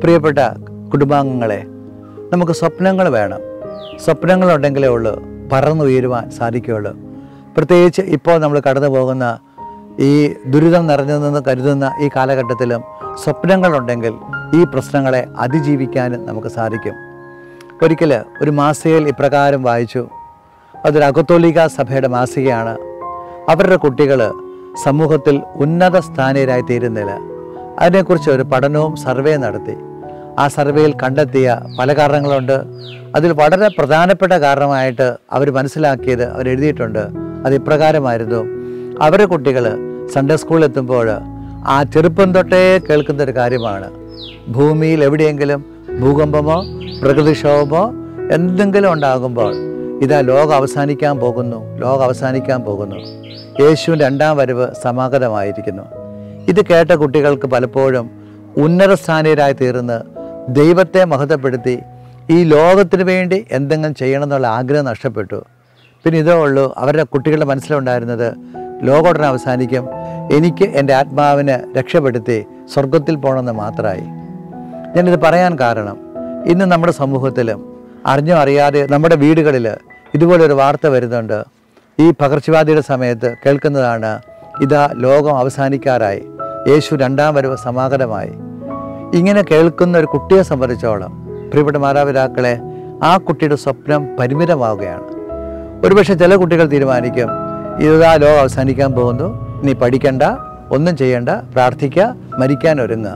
പ്രിയപ്പെട്ട കുടുംബാംഗങ്ങളെ നമുക്ക് സ്വപ്നങ്ങൾ വേണം സ്വപ്നങ്ങളുണ്ടെങ്കിലേ ഉള്ളൂ പറന്നുയരുവാൻ സാധിക്കുകയുള്ളൂ പ്രത്യേകിച്ച് ഇപ്പോൾ നമ്മൾ കടന്നു പോകുന്ന ഈ ദുരിതം നിറഞ്ഞു നിന്ന് കരുതുന്ന ഈ കാലഘട്ടത്തിലും സ്വപ്നങ്ങളുണ്ടെങ്കിൽ ഈ പ്രശ്നങ്ങളെ അതിജീവിക്കാനും നമുക്ക് സാധിക്കും ഒരിക്കൽ ഒരു മാസികയിൽ ഇപ്രകാരം വായിച്ചു അതൊരു അകത്തോലിക സഭയുടെ മാസികയാണ് അവരുടെ കുട്ടികൾ സമൂഹത്തിൽ ഉന്നത സ്ഥാനീയരായി തീരുന്നില്ല അതിനെക്കുറിച്ച് ഒരു പഠനവും സർവേ നടത്തി ആ സർവേയിൽ കണ്ടെത്തിയ പല കാരണങ്ങളുണ്ട് അതിൽ വളരെ പ്രധാനപ്പെട്ട കാരണമായിട്ട് അവർ മനസ്സിലാക്കിയത് അവർ എഴുതിയിട്ടുണ്ട് അത് ഇപ്രകാരമായിരുന്നു അവരുടെ കുട്ടികൾ സൺഡേ സ്കൂളിൽ എത്തുമ്പോൾ ആ ചെറുപ്പം തൊട്ടേ കേൾക്കുന്ന ഒരു കാര്യമാണ് ഭൂമിയിൽ എവിടെയെങ്കിലും ഭൂകമ്പമോ പ്രകൃതിക്ഷോഭമോ എന്തെങ്കിലും ഉണ്ടാകുമ്പോൾ ഇതാ ലോകം അവസാനിക്കാൻ പോകുന്നു ലോകം അവസാനിക്കാൻ പോകുന്നു യേശുവിൻ്റെ രണ്ടാം വരവ് സമാഗതമായിരിക്കുന്നു ഇത് കേട്ട കുട്ടികൾക്ക് പലപ്പോഴും ഉന്നത സ്ഥാനീയരായി തീർന്ന് ദൈവത്തെ മഹത്വപ്പെടുത്തി ഈ ലോകത്തിന് വേണ്ടി എന്തെങ്കിലും ചെയ്യണം എന്നുള്ള ആഗ്രഹം നഷ്ടപ്പെട്ടു പിന്നെ ഇതേ ഉള്ളൂ അവരുടെ കുട്ടികളുടെ മനസ്സിലുണ്ടായിരുന്നത് ലോകോടനെ അവസാനിക്കും എനിക്ക് എൻ്റെ ആത്മാവിനെ രക്ഷപ്പെടുത്തി സ്വർഗത്തിൽ പോകണമെന്ന് മാത്രമായി ഞാനിത് പറയാൻ കാരണം ഇന്ന് നമ്മുടെ സമൂഹത്തിലും അറിഞ്ഞോ അറിയാതെ നമ്മുടെ വീടുകളിൽ ഇതുപോലൊരു വാർത്ത വരുന്നുണ്ട് ഈ പകർച്ചവ്യാധിയുടെ സമയത്ത് കേൾക്കുന്നതാണ് ഇതാ ലോകം അവസാനിക്കാറായി യേശു രണ്ടാം വരവ് സമാഗതമായി ഇങ്ങനെ കേൾക്കുന്ന ഒരു കുട്ടിയെ സംബന്ധിച്ചോളം പ്രിയപ്പെട്ട മാതാപിതാക്കളെ ആ കുട്ടിയുടെ സ്വപ്നം പരിമിതമാവുകയാണ് ഒരുപക്ഷെ ചില കുട്ടികൾ തീരുമാനിക്കും ഇതാ ലോകം അവസാനിക്കാൻ പോകുന്നു നീ പഠിക്കണ്ട ഒന്നും ചെയ്യണ്ട പ്രാർത്ഥിക്കുക മരിക്കാൻ ഒരുങ്ങുക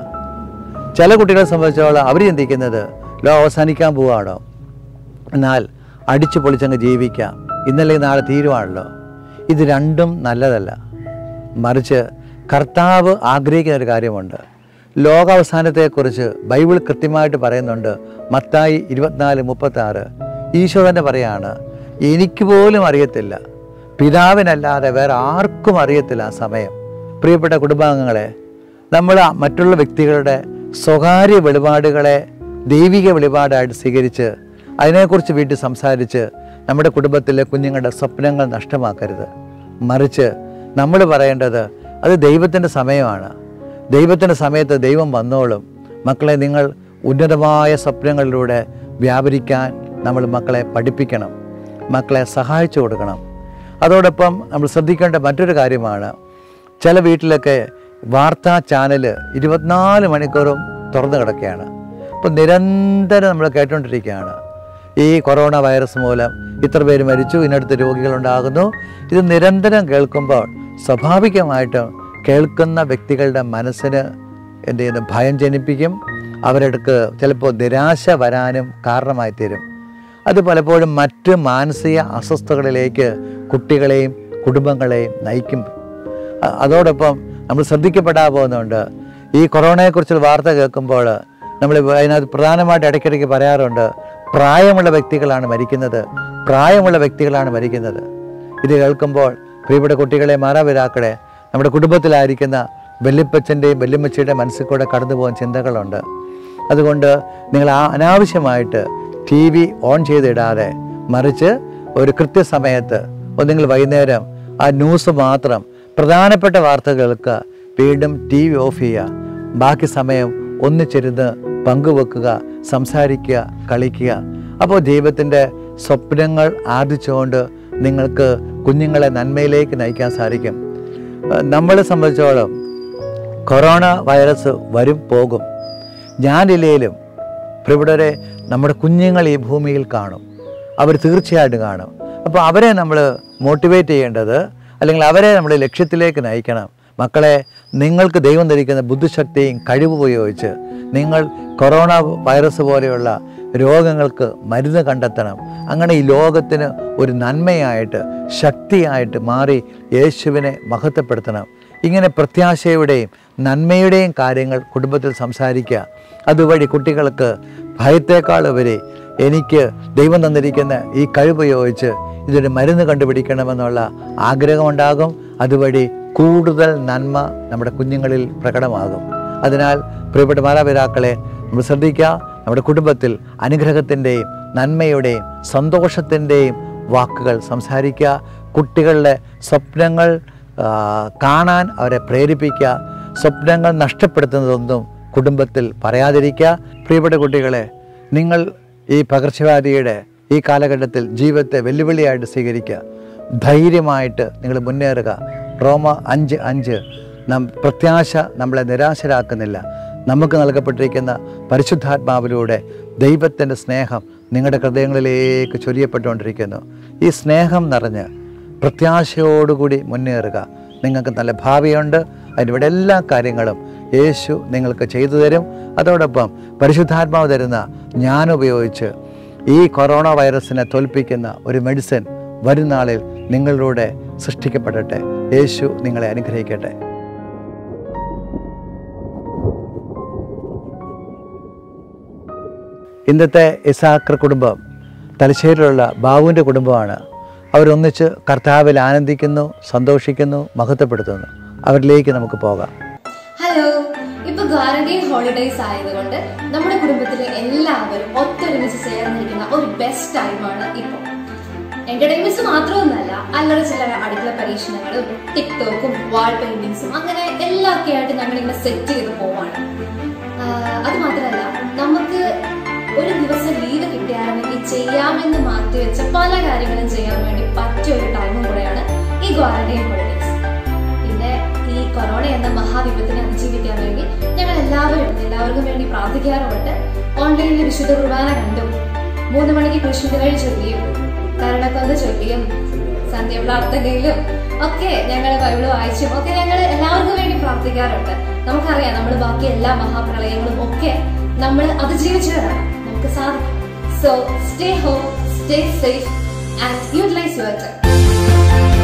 ചില കുട്ടികളെ സംബന്ധിച്ചോളം അവർ ചിന്തിക്കുന്നത് ലോകം അവസാനിക്കാൻ പോവുകയാണോ എന്നാൽ അടിച്ചു പൊളിച്ചങ്ങ് ജീവിക്കാം ഇന്നലെ നാളെ തീരുവാണല്ലോ ഇത് രണ്ടും നല്ലതല്ല മറിച്ച് കർത്താവ് ആഗ്രഹിക്കുന്ന ഒരു കാര്യമുണ്ട് ലോകാവസാനത്തെക്കുറിച്ച് ബൈബിൾ കൃത്യമായിട്ട് പറയുന്നുണ്ട് മത്തായി ഇരുപത്തിനാല് മുപ്പത്തി ആറ് ഈശോ തന്നെ പറയാണ് എനിക്ക് പോലും അറിയത്തില്ല പിതാവിനല്ലാതെ വേറെ ആർക്കും അറിയത്തില്ല ആ സമയം പ്രിയപ്പെട്ട കുടുംബാംഗങ്ങളെ നമ്മൾ മറ്റുള്ള വ്യക്തികളുടെ സ്വകാര്യ വെളിപാടുകളെ ദൈവിക വെളിപാടായിട്ട് സ്വീകരിച്ച് അതിനെക്കുറിച്ച് വീട്ടിൽ സംസാരിച്ച് നമ്മുടെ കുടുംബത്തിലെ കുഞ്ഞുങ്ങളുടെ സ്വപ്നങ്ങൾ നഷ്ടമാക്കരുത് മറിച്ച് നമ്മൾ പറയേണ്ടത് അത് ദൈവത്തിൻ്റെ സമയമാണ് ദൈവത്തിൻ്റെ സമയത്ത് ദൈവം വന്നോളും മക്കളെ നിങ്ങൾ ഉന്നതമായ സ്വപ്നങ്ങളിലൂടെ വ്യാപരിക്കാൻ നമ്മൾ മക്കളെ പഠിപ്പിക്കണം മക്കളെ സഹായിച്ചു കൊടുക്കണം അതോടൊപ്പം നമ്മൾ ശ്രദ്ധിക്കേണ്ട മറ്റൊരു കാര്യമാണ് ചില വീട്ടിലൊക്കെ വാർത്താ ചാനൽ ഇരുപത്തിനാല് മണിക്കൂറും തുറന്നു കിടക്കുകയാണ് അപ്പോൾ നിരന്തരം നമ്മൾ കേട്ടുകൊണ്ടിരിക്കുകയാണ് ഈ കൊറോണ വൈറസ് മൂലം ഇത്ര പേര് മരിച്ചു ഇന്നടുത്ത് രോഗികളുണ്ടാകുന്നു ഇത് നിരന്തരം കേൾക്കുമ്പോൾ സ്വാഭാവികമായിട്ടും കേൾക്കുന്ന വ്യക്തികളുടെ മനസ്സിന് എന്ത് ചെയ്യുന്നു ഭയം ജനിപ്പിക്കും അവരുടെ ചിലപ്പോൾ നിരാശ വരാനും കാരണമായി തീരും അത് പലപ്പോഴും മറ്റ് മാനസിക അസ്വസ്ഥതകളിലേക്ക് കുട്ടികളെയും കുടുംബങ്ങളെയും നയിക്കും അ- അതോടൊപ്പം നമ്മൾ ശ്രദ്ധിക്കപ്പെടാൻ പോകുന്നുണ്ട് ഈ കൊറോണയെക്കുറിച്ചുള്ള വാർത്ത കേൾക്കുമ്പോൾ നമ്മൾ അതിനകത്ത് പ്രധാനമായിട്ട് ഇടയ്ക്കിടയ്ക്ക് പറയാറുണ്ട് പ്രായമുള്ള വ്യക്തികളാണ് മരിക്കുന്നത് പ്രായമുള്ള വ്യക്തികളാണ് മരിക്കുന്നത് ഇത് കേൾക്കുമ്പോൾ പ്രിയപ്പെട്ട കുട്ടികളെ മാതാപിതാക്കളെ നമ്മുടെ കുടുംബത്തിലായിരിക്കുന്ന വല്യപ്പച്ചൻ്റെയും വല്യമ്മച്ചിയുടെയും മനസ്സിൽ കൂടെ കടന്നു പോകുന്ന ചിന്തകളുണ്ട് അതുകൊണ്ട് നിങ്ങൾ ആ അനാവശ്യമായിട്ട് ടി വി ഓൺ ചെയ്തിടാതെ മറിച്ച് ഒരു കൃത്യസമയത്ത് ഒന്നെങ്കിൽ വൈകുന്നേരം ആ ന്യൂസ് മാത്രം പ്രധാനപ്പെട്ട വാർത്തകൾക്ക് വീണ്ടും ടി വി ഓഫ് ചെയ്യുക ബാക്കി സമയം ഒന്നിച്ചിരുന്ന് പങ്കുവെക്കുക സംസാരിക്കുക കളിക്കുക അപ്പോൾ ദൈവത്തിൻ്റെ സ്വപ്നങ്ങൾ ആർജിച്ചുകൊണ്ട് നിങ്ങൾക്ക് കുഞ്ഞുങ്ങളെ നന്മയിലേക്ക് നയിക്കാൻ സാധിക്കും ഏഹ് നമ്മളെ സംബന്ധിച്ചോളം കൊറോണ വൈറസ് വരും പോകും ഞാനില്ലേലും പ്രിവിടരെ നമ്മുടെ കുഞ്ഞുങ്ങൾ ഈ ഭൂമിയിൽ കാണും അവർ തീർച്ചയായിട്ടും കാണും അപ്പോൾ അവരെ നമ്മൾ മോട്ടിവേറ്റ് ചെയ്യേണ്ടത് അല്ലെങ്കിൽ അവരെ നമ്മൾ ലക്ഷ്യത്തിലേക്ക് നയിക്കണം മക്കളെ നിങ്ങൾക്ക് ദൈവം ധരിക്കുന്ന ബുദ്ധിശക്തിയും കഴിവ് ഉപയോഗിച്ച് നിങ്ങൾ കൊറോണ വൈറസ് പോലെയുള്ള രോഗങ്ങൾക്ക് മരുന്ന് കണ്ടെത്തണം അങ്ങനെ ഈ ലോകത്തിന് ഒരു നന്മയായിട്ട് ശക്തിയായിട്ട് മാറി യേശുവിനെ മഹത്വപ്പെടുത്തണം ഇങ്ങനെ പ്രത്യാശയുടെയും നന്മയുടെയും കാര്യങ്ങൾ കുടുംബത്തിൽ സംസാരിക്കുക അതുവഴി കുട്ടികൾക്ക് ഭയത്തേക്കാൾ ഉപരി എനിക്ക് ദൈവം തന്നിരിക്കുന്ന ഈ കഴിവുപയോഗിച്ച് ഇതൊരു മരുന്ന് കണ്ടുപിടിക്കണമെന്നുള്ള ആഗ്രഹമുണ്ടാകും അതുവഴി കൂടുതൽ നന്മ നമ്മുടെ കുഞ്ഞുങ്ങളിൽ പ്രകടമാകും അതിനാൽ പ്രിയപ്പെട്ട മാതാപിതാക്കളെ നമ്മൾ ശ്രദ്ധിക്കുക നമ്മുടെ കുടുംബത്തിൽ അനുഗ്രഹത്തിൻ്റെയും നന്മയുടെയും സന്തോഷത്തിൻ്റെയും വാക്കുകൾ സംസാരിക്കുക കുട്ടികളുടെ സ്വപ്നങ്ങൾ ആ, കാണാൻ അവരെ പ്രേരിപ്പിക്കുക സ്വപ്നങ്ങൾ നഷ്ടപ്പെടുത്തുന്നതൊന്നും കുടുംബത്തിൽ പറയാതിരിക്കുക പ്രിയപ്പെട്ട കുട്ടികളെ നിങ്ങൾ ഈ പകർച്ചവ്യാധിയുടെ ഈ കാലഘട്ടത്തിൽ ജീവിതത്തെ വെല്ലുവിളിയായിട്ട് സ്വീകരിക്കുക ധൈര്യമായിട്ട് നിങ്ങൾ മുന്നേറുക റോമ അഞ്ച് അഞ്ച് നം പ്രത്യാശ നമ്മളെ നിരാശരാക്കുന്നില്ല നമുക്ക് നൽകപ്പെട്ടിരിക്കുന്ന പരിശുദ്ധാത്മാവിലൂടെ ദൈവത്തിൻ്റെ സ്നേഹം നിങ്ങളുടെ ഹൃദയങ്ങളിലേക്ക് ചൊരിയപ്പെട്ടുകൊണ്ടിരിക്കുന്നു ഈ സ്നേഹം നിറഞ്ഞ് പ്രത്യാശയോടുകൂടി മുന്നേറുക നിങ്ങൾക്ക് നല്ല ഭാവിയുണ്ട് അതിനിവിടെ എല്ലാ കാര്യങ്ങളും യേശു നിങ്ങൾക്ക് ചെയ്തു തരും അതോടൊപ്പം പരിശുദ്ധാത്മാവ് തരുന്ന ഞാൻ ഉപയോഗിച്ച് ഈ കൊറോണ വൈറസിനെ തോൽപ്പിക്കുന്ന ഒരു മെഡിസിൻ വരും നാളിൽ നിങ്ങളിലൂടെ സൃഷ്ടിക്കപ്പെടട്ടെ യേശു നിങ്ങളെ അനുഗ്രഹിക്കട്ടെ ഇന്നത്തെ ഇസാക്കർ കുടുംബം തലശ്ശേരിയിലുള്ള ബാബുവിൻ്റെ കുടുംബമാണ് അവരൊന്നിച്ച് കർത്താവിൽ ആനന്ദിക്കുന്നു സന്തോഷിക്കുന്നു മഹത്വപ്പെടുത്തുന്നു അവരിലേക്ക് നമുക്ക് പോകാം ഹലോ ഇപ്പൊ ഗ്വാറന്റൈൻ ഹോളിഡേയ്സ് ആയതുകൊണ്ട് നമ്മുടെ കുടുംബത്തിലെ എല്ലാവരും ഒത്തൊരുമിച്ച് ചേർന്നിരിക്കുന്ന ഒരു ബെസ്റ്റ് ടൈമാണ് ഇപ്പോൾ എന്റർടൈൻമെന്റ്സ് മാത്രമൊന്നുമല്ല അല്ലറ ചില്ലറ അടുക്കള പരീക്ഷണങ്ങളും ടിക്ടോക്കും വാൾ പെയിന്റിങ്സും അങ്ങനെ എല്ലാം ഒക്കെ ആയിട്ട് ഞങ്ങൾ ഇങ്ങനെ സെറ്റ് ചെയ്ത് പോവാണ് ആഹ് അത് മാത്രമല്ല നമുക്ക് ഒരു ദിവസം ലീവ് കിട്ടിയായിരുന്നെങ്കിൽ ചെയ്യാമെന്ന് മാറ്റിവെച്ച പല കാര്യങ്ങളും ചെയ്യാൻ വേണ്ടി പറ്റിയ ഒരു ടൈമും കൂടെയാണ് ഈ ഗ്വാറന്റൈൻ ഹോളിഡേയ്സ് പിന്നെ ഈ കൊറോണ എന്ന മഹാവിപത്തിനെ അതിജീവിക്കാൻ വേണ്ടി ഞങ്ങൾ എല്ലാവരും എല്ലാവർക്കും വേണ്ടി പ്രാർത്ഥിക്കാറുമുണ്ട് ഓൺലൈനിൽ വിശുദ്ധ കുർബാന കണ്ടും മൂന്ന് മണിക്ക് കൃഷ്ണകൾ ചൊല്ലിയും കരുണക്കൊന്ന് ചൊല്ലിയും സന്ധ്യ പ്രാർത്ഥനയിലും ഒക്കെ ഞങ്ങൾ ബൈബിൾ വായിച്ചും ഒക്കെ ഞങ്ങൾ എല്ലാവർക്കും വേണ്ടി പ്രാർത്ഥിക്കാറുണ്ട് നമുക്കറിയാം നമ്മൾ ബാക്കി എല്ലാ മഹാപ്രളയങ്ങളും ഒക്കെ നമ്മൾ അതിജീവിച്ചവരാണ് നമുക്ക് സാധിക്കും so stay home stay safe and utilise your time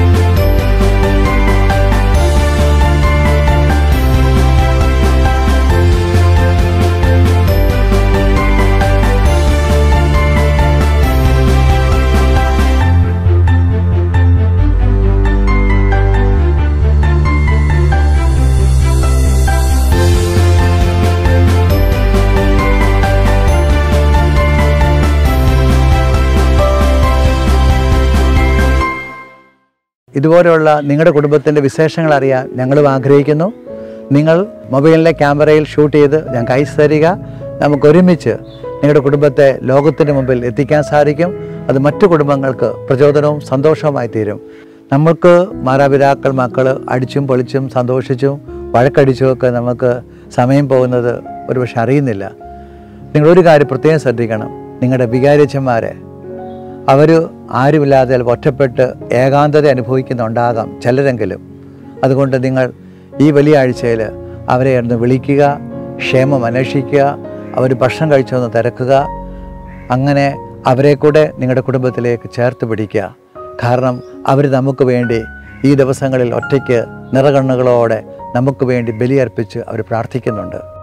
ഇതുപോലെയുള്ള നിങ്ങളുടെ കുടുംബത്തിൻ്റെ വിശേഷങ്ങൾ അറിയാൻ ഞങ്ങളും ആഗ്രഹിക്കുന്നു നിങ്ങൾ മൊബൈലിലെ ക്യാമറയിൽ ഷൂട്ട് ചെയ്ത് ഞങ്ങൾക്ക് അയച്ചു തരിക നമുക്ക് ഒരുമിച്ച് നിങ്ങളുടെ കുടുംബത്തെ ലോകത്തിന് മുമ്പിൽ എത്തിക്കാൻ സാധിക്കും അത് മറ്റു കുടുംബങ്ങൾക്ക് പ്രചോദനവും സന്തോഷവുമായി തീരും നമ്മൾക്ക് മാതാപിതാക്കൾ മക്കൾ അടിച്ചും പൊളിച്ചും സന്തോഷിച്ചും വഴക്കടിച്ചുമൊക്കെ നമുക്ക് സമയം പോകുന്നത് ഒരുപക്ഷെ അറിയുന്നില്ല നിങ്ങളൊരു കാര്യം പ്രത്യേകം ശ്രദ്ധിക്കണം നിങ്ങളുടെ വികാരിച്ചന്മാരെ അവർ ആരുമില്ലാതെ ചിലപ്പോൾ ഒറ്റപ്പെട്ട് ഏകാന്തത അനുഭവിക്കുന്നുണ്ടാകാം ചിലരെങ്കിലും അതുകൊണ്ട് നിങ്ങൾ ഈ വലിയ ആഴ്ചയിൽ അവരെ ഒന്ന് വിളിക്കുക ക്ഷേമം അന്വേഷിക്കുക അവർ ഭക്ഷണം കഴിച്ചൊന്ന് തിരക്കുക അങ്ങനെ അവരെ കൂടെ നിങ്ങളുടെ കുടുംബത്തിലേക്ക് ചേർത്ത് പിടിക്കുക കാരണം അവർ നമുക്ക് വേണ്ടി ഈ ദിവസങ്ങളിൽ ഒറ്റയ്ക്ക് നിറകണ്ണുകളോടെ നമുക്ക് വേണ്ടി ബലിയർപ്പിച്ച് അവർ പ്രാർത്ഥിക്കുന്നുണ്ട്